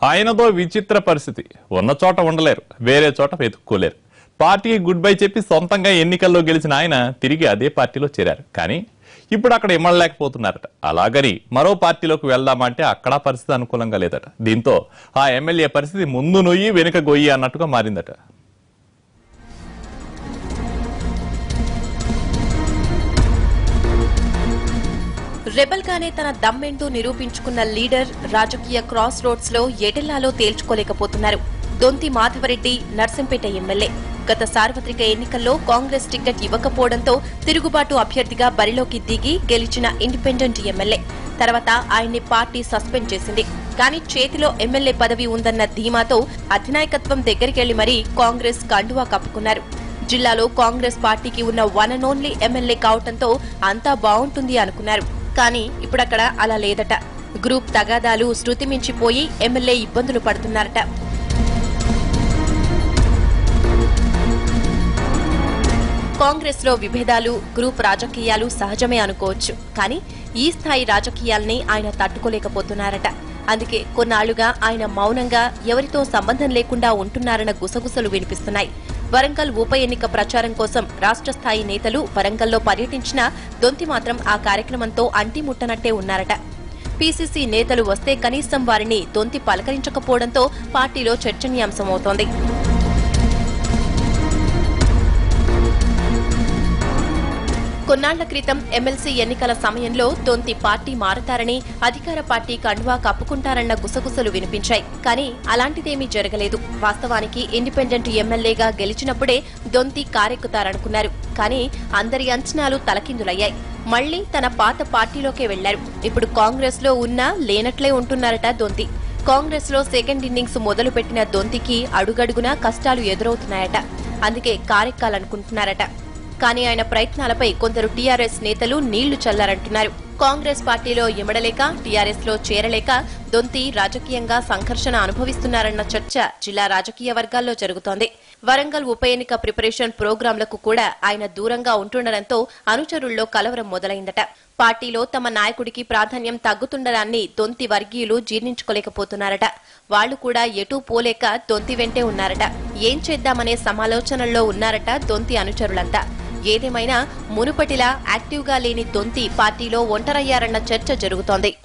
ఆయనదో విచిత్ర పరిస్థితి ఉన్న చోట ఉండలేరు వేరే చోట వెతుక్కోలేరు పార్టీకి గుడ్ బై చెప్పి సొంతంగా ఎన్నికల్లో గెలిచిన ఆయన తిరిగి అదే పార్టీలో చేరారు కానీ ఇప్పుడు అక్కడ ఇమ్మడలేకపోతున్నారట అలాగని మరో పార్టీలోకి వెళ్దామంటే అక్కడ పరిస్థితి అనుకూలంగా లేదట దీంతో ఆ ఎమ్మెల్యే పరిస్థితి ముందు నొయ్యి వెనుక గొయ్యి అన్నట్టుగా మారిందట రెబల్ గానే తన దమ్మెంటూ నిరూపించుకున్న లీడర్ రాజకీయ క్రాస్ రోడ్స్ లో ఎటెల్లాలో తేల్చుకోలేకపోతున్నారు దొంతి మాధవరెడ్డి నర్సంపేట ఎమ్మెల్యే గత సార్వత్రిక ఎన్నికల్లో కాంగ్రెస్ టికెట్ ఇవ్వకపోవడంతో తిరుగుబాటు అభ్యర్థిగా బరిలోకి దిగి గెలిచిన ఇండిపెండెంట్ ఎమ్మెల్యే తర్వాత ఆయన్ని పార్టీ సస్పెండ్ చేసింది కానీ చేతిలో ఎమ్మెల్యే పదవి ఉందన్న ధీమాతో అధినాయకత్వం దగ్గరికెళ్లి మరీ కాంగ్రెస్ కండువా కప్పుకున్నారు జిల్లాలో కాంగ్రెస్ పార్టీకి ఉన్న వన్ అండ్ ఓన్లీ ఎమ్మెల్యే కావటంతో అంతా బాగుంటుంది అనుకున్నారు కానీ ఇప్పుడక్కడ అలా లేదట గ్రూప్ తగాదాలు శృతి మించిపోయి ఎమ్మెల్యే ఇబ్బందులు పడుతున్నారట కాంగ్రెస్ లో విభేదాలు గ్రూప్ రాజకీయాలు సహజమే అనుకోవచ్చు కానీ ఈ స్థాయి రాజకీయాల్ని ఆయన తట్టుకోలేకపోతున్నారట అందుకే కొన్నాళ్లుగా ఆయన మౌనంగా ఎవరితో సంబంధం లేకుండా ఉంటున్నారన్న గుసగుసలు వినిపిస్తున్నాయి వరంగల్ ఉప ఎన్నిక ప్రచారం కోసం రాష్ట్ర స్థాయి నేతలు వరంగల్లో పర్యటించినా దొంతి మాత్రం ఆ కార్యక్రమంతో అంటిముట్టనట్టే ఉన్నారట పీసీసీ నేతలు వస్తే కనీసం వారిని దొంతి పలకరించకపోవడంతో పార్టీలో చర్చనీయాంశమవుతోంది కొన్నాళ్ల క్రితం ఎమ్మెల్సీ ఎన్నికల సమయంలో దొంతి పార్టీ మారతారని అధికార పార్టీ కండువా కప్పుకుంటారన్న గుసగుసలు వినిపించాయి కానీ అలాంటిదేమీ జరగలేదు వాస్తవానికి ఇండిపెండెంట్ ఎమ్మెల్యేగా గెలిచినప్పుడే దొంతి కారెక్కుతారనుకున్నారు కానీ అందరి అంచనాలు తలకిందులయ్యాయి మళ్లీ తన పాత పార్టీలోకే వెళ్లారు ఇప్పుడు కాంగ్రెస్ లో ఉన్నా లేనట్లే ఉంటున్నారట దొంతి కాంగ్రెస్ లో సెకండ్ ఇన్నింగ్స్ మొదలుపెట్టిన దొంతికి అడుగడుగునా కష్టాలు ఎదురవుతున్నాయట అందుకే కారెక్కాలనుకుంటున్నారట కానీ ఆయన ప్రయత్నాలపై కొందరు టీఆర్ఎస్ నేతలు నీళ్లు చల్లారంటున్నారు కాంగ్రెస్ పార్టీలో ఇమడలేక టీఆర్ఎస్ లో చేరలేక దొంతి రాజకీయంగా సంఘర్షణ అనుభవిస్తున్నారన్న చర్చ జిల్లా రాజకీయ వర్గాల్లో జరుగుతోంది వరంగల్ ఉప ఎన్నిక ప్రిపరేషన్ ప్రోగ్రాంలకు కూడా ఆయన దూరంగా ఉంటుండడంతో అనుచరుల్లో కలవరం మొదలైందట పార్టీలో తమ నాయకుడికి ప్రాధాన్యం తగ్గుతుండడాన్ని దొంతి వర్గీయులు జీర్ణించుకోలేకపోతున్నారట వాళ్లు కూడా ఎటూ పోలేక దొంతి వెంటే ఉన్నారట ఏం చేద్దామనే సమాలోచనల్లో ఉన్నారట దొంతి అనుచరులంతా ఏదేమైనా మునుపటిలా యాక్టివ్గా లేని దొంతి పార్టీలో ఒంటరయ్యారన్న చర్చ జరుగుతోంది